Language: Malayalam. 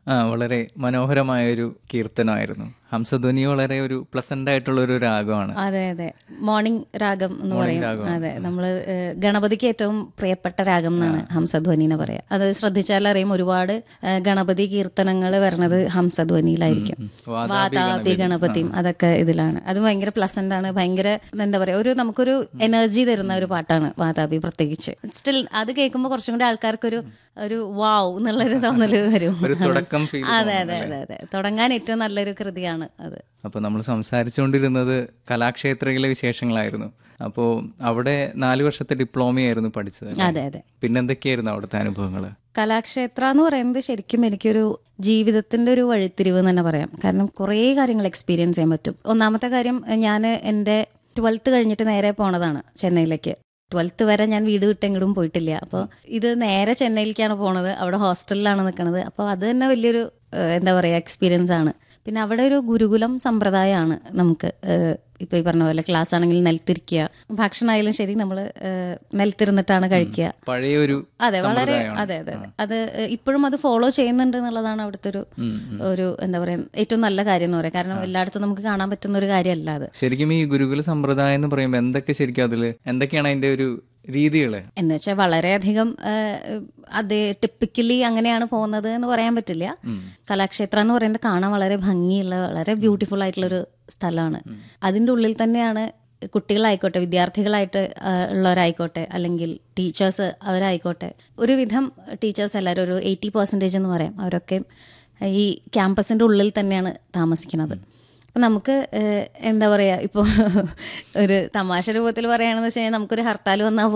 ആ വളരെ മനോഹരമായ ഒരു കീർത്തനമായിരുന്നു ഹംസധ്വനി വളരെ ഒരു പ്ലസന്റ് ആയിട്ടുള്ള ഒരു രാഗമാണ് അതെ അതെ മോർണിംഗ് രാഗം എന്ന് പറയും അതെ നമ്മൾ ഗണപതിക്ക് ഏറ്റവും പ്രിയപ്പെട്ട രാഗം എന്നാണ് ഹംസധ്വനിനെ പറയാ അത് ശ്രദ്ധിച്ചാൽ അറിയും ഒരുപാട് ഏഹ്, ഗണപതി കീർത്തനങ്ങൾ വരുന്നത് ഹംസധ്വനിയിലായിരിക്കും വാതാപി ഗണപതിയും അതൊക്കെ ഇതിലാണ് അത് ഭയങ്കര പ്ലസന്റ് ആണ് ഭയങ്കര എന്താ പറയാ ഒരു നമുക്കൊരു എനർജി തരുന്ന ഒരു പാട്ടാണ് വാതാപി പ്രത്യേകിച്ച് സ്റ്റിൽ അത് കേൾക്കുമ്പോൾ കുറച്ചും കൂടി ആൾക്കാർക്കൊരു ഒരു വാവ് എന്നുള്ളൊരു തോന്നല് വരും ഒരു തുടക്കം ഫീൽ അതെ അതെ അതെ അതെ തുടങ്ങാൻ ഏറ്റവും നല്ലൊരു കൃതിയാണ് അത് അപ്പോൾ നമ്മൾ സംസാരിച്ചുകൊണ്ടിരുന്നത് കലാക്ഷേത്രയിലെ വിശേഷങ്ങളായിരുന്നു അപ്പോൾ അവിടെ നാല് വർഷത്തെ ഡിപ്ലോമയായിരുന്നു പഠിച്ചത് അല്ലേ? അതെ അതെ പിന്നെന്തൊക്കെയായിരുന്നു അവിടുത്തെ അനുഭവങ്ങൾ കലാക്ഷേത്ര എന്ന് പറയുന്നത് ശരിക്കും എനിക്കൊരു ജീവിതത്തിന്റെ ഒരു വഴിത്തിരിവ് എന്ന് തന്നെ പറയാം കാരണം കുറേ കാര്യങ്ങൾ എക്സ്പീരിയൻസ് ചെയ്യാൻ പറ്റും ഒന്നാമത്തെ കാര്യം ഞാൻ എൻ്റെ ട്വൽത്ത് കഴിഞ്ഞിട്ട് നേരെ പോണതാണ് ചെന്നൈയിലേക്ക് ട്വൽത്ത് വരെ ഞാൻ വീട് വിട്ട് എങ്ങോട്ടും പോയിട്ടില്ല അപ്പോൾ ഇത് നേരെ ചെന്നൈയിലേക്കാണ് പോണത് അവിടെ ഹോസ്റ്റലിലാണ് നിൽക്കുന്നത് അപ്പോൾ അത് തന്നെ വലിയൊരു ഏഹ്, എന്താ പറയുക എക്സ്പീരിയൻസ് ആണ് പിന്നെ അവിടെ ഒരു ഗുരുകുലം സമ്പ്രദായമാണ് നമുക്ക് ഏഹ്, ഇപ്പൊ ഈ പറഞ്ഞ പോലെ ക്ലാസ് ആണെങ്കിൽ നിലത്തിരിക്കുക ഭക്ഷണമായാലും ശരി നമ്മൾ നിലത്തിരുന്നിട്ടാണ് കഴിക്കുക പഴയ ഒരു അതെ വളരെ അതെ അതെ അതെ അത് ഇപ്പോഴും അത് ഫോളോ ചെയ്യുന്നുണ്ട് എന്നുള്ളതാണ് അവിടുത്തെ ഒരു ഒരു എന്താ പറയാ ഏറ്റവും നല്ല കാര്യം എന്ന് പറയാം കാരണം എല്ലായിടത്തും നമുക്ക് കാണാൻ പറ്റുന്ന ഒരു കാര്യമല്ല അത് ശരിക്കും ഈ ഗുരുകുല സമ്പ്രദായം എന്ന് പറയുമ്പോൾ എന്തൊക്കെ ശരിക്കും അതിൽ എന്തൊക്കെയാണ് അതിന്റെ ഒരു രീതികള് എന്ന് വെച്ചാൽ വളരെയധികം ഏഹ്, അത് ടിപ്പിക്കലി അങ്ങനെയാണ് പോകുന്നത് എന്ന് പറയാൻ പറ്റില്ല കലാക്ഷേത്രം എന്ന് പറയുന്നത് കാണാൻ വളരെ ഭംഗിയുള്ള വളരെ ബ്യൂട്ടിഫുൾ ആയിട്ടുള്ളൊരു സ്ഥലമാണ് അതിൻ്റെ ഉള്ളിൽ തന്നെയാണ് കുട്ടികളായിക്കോട്ടെ വിദ്യാർത്ഥികളായിട്ട് ആ, ഉള്ളവരായിക്കോട്ടെ അല്ലെങ്കിൽ ടീച്ചേഴ്സ് അവരായിക്കോട്ടെ ഒരുവിധം ടീച്ചേഴ്സ് എല്ലാവരും ഒരു എയ്റ്റി പെർസെൻറ്റേജ് എന്ന് പറയാം അവരൊക്കെ ഈ ക്യാമ്പസിൻ്റെ ഉള്ളിൽ തന്നെയാണ് താമസിക്കുന്നത് അപ്പം നമുക്ക് ഏഹ്, എന്താ പറയുക ഇപ്പോൾ ഒരു തമാശ രൂപത്തിൽ പറയുകയാണെന്ന് വെച്ച് കഴിഞ്ഞാൽ നമുക്കൊരു ഹർത്താൽ വന്നാൽ